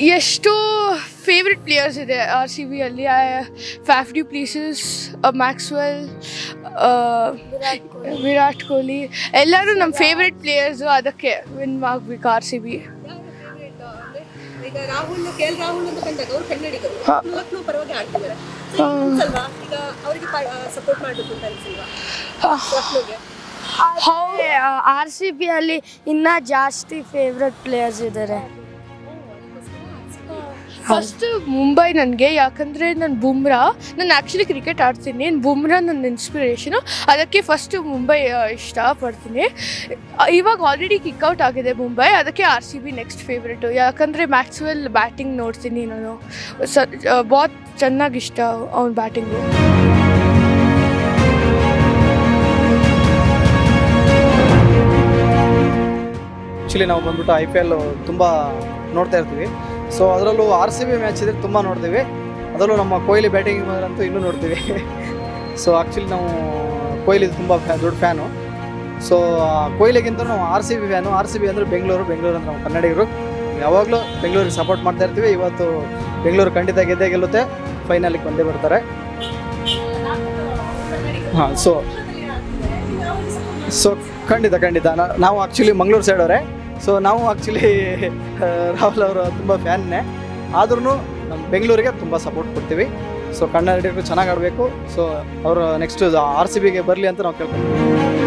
ಎಷ್ಟೋ favourite players ಇದೆ R C B ಅಲ್ಲಿ Faf du Plessis Maxwell Virat Kohli ಎಲ್ಲರೂ ನಮ್ಮ ಫೇವ್ರೆಟ್ ಪ್ಲೇಯರ್ಸು ಅದಕ್ಕೆ ವಿನ್ ಆಗ್ಬೇಕು ಆರ್ ಸಿ ಬಿ ಈಗ ರಾಹುಲ್ ಕೆ ಎಲ್ ರಾಹುಲ್ ಅಂತ ಬಂದಾಗ ಅವ್ರು ಕನ್ನಡಿಗರು ಹಾ. ಲಕ್ನೋ ಪರವಾಗಿ ಆಡ್ತಿದ್ದಾರೆ ಹಾ. ಅಲ್ವಾ ಈಗ ಅವರಿಗೆ ಸಪೋರ್ಟ್ ಮಾಡಬೇಕು ಅಂತ ಅನ್ಸಿಲ್ವಾ ಲಕ್ನೋಗೆ ಆರ್ ಸಿ ಬಿ ಅಲ್ಲಿ ಇನ್ನ ಜಾಸ್ತಿ ಫೇವ್ರೆಟ್ ಪ್ಲೇಯರ್ಸ್ ಇದ್ದಾರೆ ಫಸ್ಟ್ ಮುಂಬೈ ನನಗೆ ಯಾಕಂದರೆ ನಾನು ಬುಮ್ರಾ ನಾನು ಆ್ಯಕ್ಚುಲಿ ಕ್ರಿಕೆಟ್ ಆಡ್ತೀನಿ ಬುಮ್ರಾ ನನ್ನ ಇನ್ಸ್ಪಿರೇಷನು ಅದಕ್ಕೆ ಫಸ್ಟು ಮುಂಬೈ ಆ, ಇಷ್ಟಪಡ್ತೀನಿ ಆ, ಇವಾಗ ಆಲ್ರೆಡಿ ಕಿಕ್ಔಟ್ ಆಗಿದೆ ಮುಂಬೈ ಅದಕ್ಕೆ R C B next favourite ಯಾಕಂದರೆ ಮ್ಯಾಕ್ಸ್ವೆಲ್ ಬ್ಯಾಟಿಂಗ್ ನೋಡ್ತೀನಿ ನಾನು ಸ ಬಾತ್ ಚೆನ್ನಾಗಿ ಇಷ್ಟ ಅವ್ನ ಬ್ಯಾಟಿಂಗು ಆ್ಯಕ್ಚುಲಿ ನಾವು ಬಂದ್ಬಿಟ್ಟು ಐ ಪಿ ಎಲ್ ತುಂಬ ನೋಡ್ತಾ ಇರ್ತೀವಿ ಸೊ ಅದರಲ್ಲೂ ಆರ್ ಸಿ ಬಿ ಮ್ಯಾಚ್ ಇದ್ರೆ ತುಂಬ ನೋಡ್ತೀವಿ ಅದರಲ್ಲೂ ನಮ್ಮ ಕೊಹ್ಲಿ ಬ್ಯಾಟಿಂಗ್ ಅಂತೂ ಇನ್ನೂ ನೋಡ್ತೀವಿ ಸೊ ಆ್ಯಕ್ಚುಲಿ ನಾವು ಕೊಹ್ಲಿ ತುಂಬ ಫ್ಯಾ ದೊಡ್ಡ ಫ್ಯಾನು ಸೊ ಕೊಹ್ಲಿಗಿಂತ ನಾವು R C B fan R C B ಅಂದರೆ ಬೆಂಗಳೂರು ಬೆಂಗಳೂರು ಅಂದ್ರೆ ನಾವು ಕನ್ನಡಿಗರು ಯಾವಾಗಲೂ ಬೆಂಗಳೂರಿಗೆ ಸಪೋರ್ಟ್ ಮಾಡ್ತಾ ಇರ್ತೀವಿ ಇವತ್ತು ಬೆಂಗಳೂರು ಖಂಡಿತ ಗೆದ್ದೇ ಗೆಲ್ಲುತ್ತೆ ಫೈನಲಿಗೆ ಬಂದೇ ಬರ್ತಾರೆ ಹಾಂ ಸೊ ಸೊ ಖಂಡಿತ ಖಂಡಿತ ನಾ- ನಾವು ಆ್ಯಕ್ಚುಲಿ ಮಂಗಳೂರು ಸೈಡ್ ಅವರೇ ಸೊ ನಾವು ಆ್ಯಕ್ಚುಲಿ ರಾಹುಲ್ ಅವರು ತುಂಬ ಫ್ಯಾನ್ನೇ ಆದ್ರೂ ನಮ್ಮ ಬೆಂಗಳೂರಿಗೆ ತುಂಬ ಸಪೋರ್ಟ್ ಕೊಡ್ತೀವಿ ಸೊ ಕನ್ನಡಿಗರು ಚೆನ್ನಾಗಿ ಆಡಬೇಕು ಸೊ ಅವರು ನೆಕ್ಸ್ಟ್ ಆರ್ ಸಿ ಬಿಗೆ ಬರಲಿ ಅಂತ ನಾವು ಕೇಳ್ಕೊತೀವಿ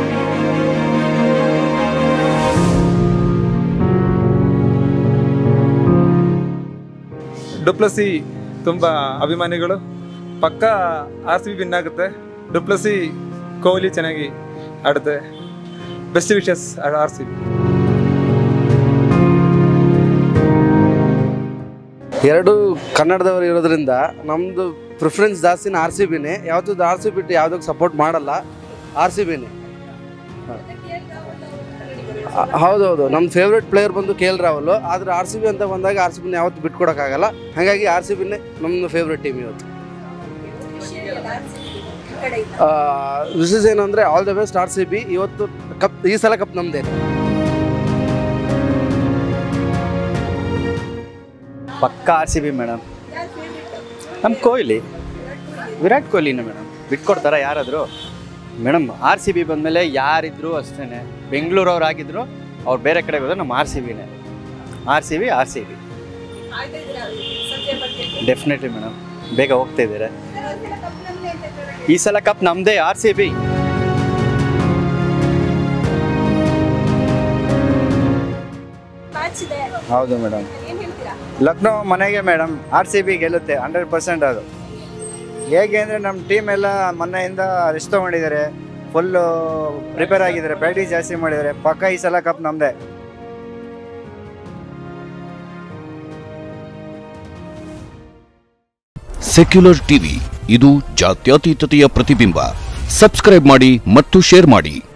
ಡುಪ್ಲಸಿ ತುಂಬ ಅಭಿಮಾನಿಗಳು ಪಕ್ಕ ಆರ್ ಸಿ ಬಿ ವಿನ್ ಆಗುತ್ತೆ ಡುಪ್ಲಸಿ ಕೊಹ್ಲಿ ಚೆನ್ನಾಗಿ ಆಡುತ್ತೆ best wishes R C B ಎರಡು ಕನ್ನಡದವರು ಇರೋದ್ರಿಂದ ನಮ್ಮದು ಪ್ರಿಫರೆನ್ಸ್ ಜಾಸ್ತಿನ ಆರ್ ಸಿ ಬಿನೇ ಯಾವತ್ತೂ ಆರ್ ಸಿ ಬಿಟ್ಟು ಯಾವುದಕ್ಕೆ ಸಪೋರ್ಟ್ ಮಾಡಲ್ಲ ಆರ್ ಸಿ ಬಿನೇ ಹೌದೌದು ನಮ್ಮ ಫೇವ್ರೆಟ್ ಪ್ಲೇಯರ್ ಬಂದು ಕೆ ಎಲ್ ರಾಹುಲ್ ಆದರೆ ಆರ್ ಸಿ ಬಿ ಅಂತ ಬಂದಾಗ ಆರ್ ಸಿ ಬಿನ ಯಾವತ್ತು ಬಿಟ್ಕೊಡೋಕ್ಕಾಗಲ್ಲ ಹಾಗಾಗಿ ಆರ್ ಸಿ ಬಿನೇ ನಮ್ಮ ಫೇವ್ರೆಟ್ ಟೀಮ್ ಇವತ್ತು ವಿಶೇಷ ಏನಂದರೆ all the best R C B ಇವತ್ತು ಕಪ್ ಈ ಸಲ ಕಪ್ ನಮ್ಮದೇ ಪಕ್ಕ ಆರ್ ಸಿ ಬಿ ಮೇಡಮ್ ನಮ್ಮ ಕೊಹ್ಲಿ ವಿರಾಟ್ ಕೊಹ್ಲಿನೇ ಮೇಡಮ್ ಬಿಟ್ಕೊಡ್ತಾರ ಯಾರಾದರೂ ಮೇಡಮ್ ಆರ್ ಸಿ ಬಿ ಬಂದಮೇಲೆ ಯಾರಿದ್ರು ಅಷ್ಟೇ ಬೆಂಗಳೂರವ್ರು ಆಗಿದ್ರು ಅವ್ರು ಬೇರೆ ಕಡೆಗೆ ಹೋದ್ರೆ ನಮ್ಮ ಆರ್ ಸಿ ಬಿನೇ R C B R C B ಕಾಯ್ತಾ ಇದ್ದೀರಾ ಸಂಜೆ ಬಗ್ಗೆ ಡೆಫಿನೆಟ್ಲಿ ಮೇಡಮ್ ಬೇಗ ಹೋಗ್ತಾ ಇದ್ದಾರೆ ಈ ಸಲ ಕಪ್ ನಮ್ಮದೇ ಆರ್ ಸಿ ಬಿ ಮ್ಯಾಚ್ ಇದೆ ಹೌದು ಮೇಡಮ್ ಏನ್ ಹೇಳ್ತೀರಾ ಲಕ್ನೋ ಮನೆಗೆ ಮೇಡಮ್ ಆರ್ ಸಿ ಬಿ ಗೆಲ್ಲುತ್ತೆ ಹಂಡ್ರೆಡ್ ಪರ್ಸೆಂಟ್ ಅದು ಹೇಗೆ ಅಂದರೆ ನಮ್ಮ ಟೀಮ್ ಎಲ್ಲ ಮೊನ್ನೆಯಿಂದ ರೆಸ್ಟ್ ತೊಗೊಂಡಿದ್ದಾರೆ ಫುಲ್ಲು ಪ್ರಿಪೇರ್ ಆಗಿದ್ದಾರೆ ಪ್ರಾಕ್ಟೀಸ್ ಜಾಸ್ತಿ ಮಾಡಿದ್ದಾರೆ ಪಕ್ಕ ಈ ಸಲ ಕಪ್ ನಮ್ಮದೇ ಸೆಕ್ಯುಲರ್ ಟಿವಿ ಇದು ಜಾತ್ಯತೀತತೆಯ ಪ್ರತಿಬಿಂಬ ಸಬ್ಸ್ಕ್ರೈಬ್ ಮಾಡಿ ಮತ್ತು ಶೇರ್ ಮಾಡಿ